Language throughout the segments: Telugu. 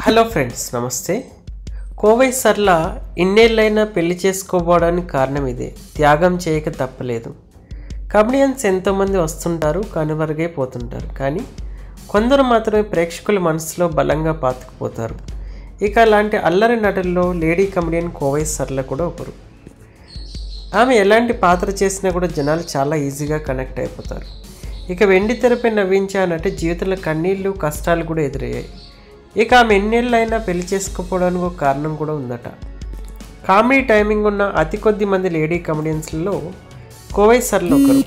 హలో ఫ్రెండ్స్ నమస్తే కోవై సర్ల ఇన్నేళ్ళైనా పెళ్లి చేసుకోపోవడానికి కారణం ఇదే త్యాగం చేయక తప్పలేదు కమెడియన్స్ ఎంతోమంది వస్తుంటారు కనుమరుగైపోతుంటారు కానీ కొందరు మాత్రమే ప్రేక్షకుల మనసులో బలంగా పాతుకుపోతారు ఇక అలాంటి అల్లరి నటుల్లో లేడీ కమెడియన్ కోవై సర్ల కూడా ఒకరు ఆమె ఎలాంటి పాత్ర చేసినా కూడా జనాలు చాలా ఈజీగా కనెక్ట్ అయిపోతారు ఇక వెండి తెరపై నవ్వించే ఆ నటి జీవితంలో కన్నీళ్ళు కష్టాలు కూడా ఎదురయ్యాయి ఇక ఆమె ఎన్నేళ్ళైనా పెళ్లి చేసుకోకపోవడానికి ఒక కారణం కూడా ఉందట కామెడీ టైమింగ్ ఉన్న అతి కొద్ది మంది లేడీ కమెడియన్స్లలో కోవై సర్లు ఒకరు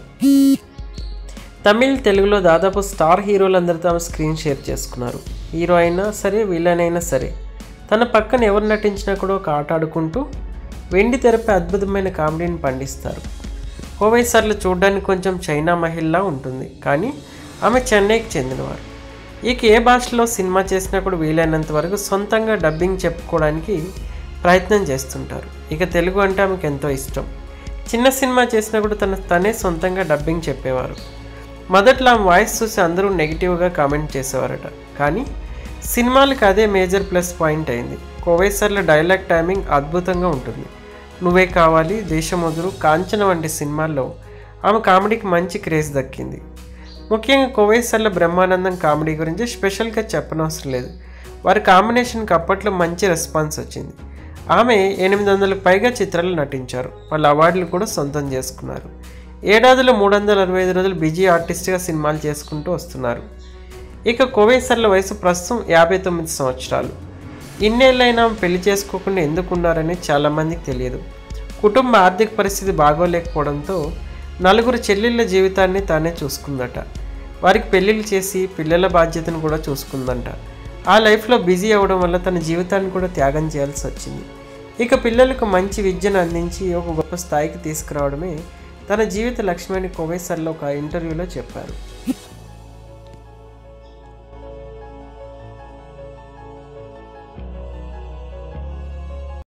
తమిళ్ తెలుగులో దాదాపు స్టార్ హీరోలందరితో ఆమె స్క్రీన్ షేర్ చేసుకున్నారు హీరో అయినా సరే విలన్ అయినా సరే తన పక్కన ఎవరు నటించినా కూడా ఒక ఆట ఆడుకుంటూ వెండి తెరపై అద్భుతమైన కామెడీని పండిస్తారు కోవై సర్లు చూడడానికి కొంచెం చైనా మహిళలా ఉంటుంది కానీ ఆమె చెన్నైకి చెందినవారు ఇక ఏ భాషలో సినిమా చేసినా కూడా వీలైనంత వరకు సొంతంగా డబ్బింగ్ చెప్పుకోవడానికి ప్రయత్నం చేస్తుంటారు ఇక తెలుగు అంటే ఆమెకు ఎంతో ఇష్టం చిన్న సినిమా చేసినా కూడా తన తనే సొంతంగా డబ్బింగ్ చెప్పేవారు మొదట్లో ఆమె వాయిస్ చూసి అందరూ నెగిటివ్గా కామెంట్ చేసేవారట కానీ సినిమాలకు అదే మేజర్ ప్లస్ పాయింట్ అయింది కోవేసర్ల డైలాగ్ టైమింగ్ అద్భుతంగా ఉంటుంది నువ్వే కావాలి దేశముదురు కాంచన వంటి సినిమాల్లో ఆమె కామెడీకి మంచి క్రేజ్ దక్కింది ముఖ్యంగా కోవేసర్ల బ్రహ్మానందం కామెడీ గురించి స్పెషల్గా చెప్పనవసరం లేదు వారి కాంబినేషన్కి అప్పట్లో మంచి రెస్పాన్స్ వచ్చింది ఆమె ఎనిమిది వందలకు పైగా చిత్రాలు నటించారు వాళ్ళ అవార్డులు కూడా సొంతం చేసుకున్నారు ఏడాదిలో మూడు వందల అరవై ఐదు రోజులు బిజీ ఆర్టిస్ట్గా సినిమాలు చేసుకుంటూ వస్తున్నారు ఇక కోవేసర్ల వయసు ప్రస్తుతం యాభై తొమ్మిది సంవత్సరాలు ఇన్నేళ్ళైనా పెళ్లి చేసుకోకుండా ఎందుకున్నారని చాలామందికి తెలియదు కుటుంబ ఆర్థిక పరిస్థితి బాగోలేకపోవడంతో నలుగురు చెల్లెళ్ళ జీవితాన్ని తానే చూసుకుందట వారికి పెళ్ళిళ్ళు చేసి పిల్లల బాధ్యతను కూడా చూసుకుందంట ఆ లైఫ్లో బిజీ అవ్వడం వల్ల తన జీవితాన్ని కూడా త్యాగం చేయాల్సి వచ్చింది ఇక పిల్లలకు మంచి విద్యను అందించి ఒక గొప్ప స్థాయికి తీసుకురావడమే తన జీవిత లక్ష్యాన్ని కోవేసర్లో ఒక ఇంటర్వ్యూలో చెప్పారు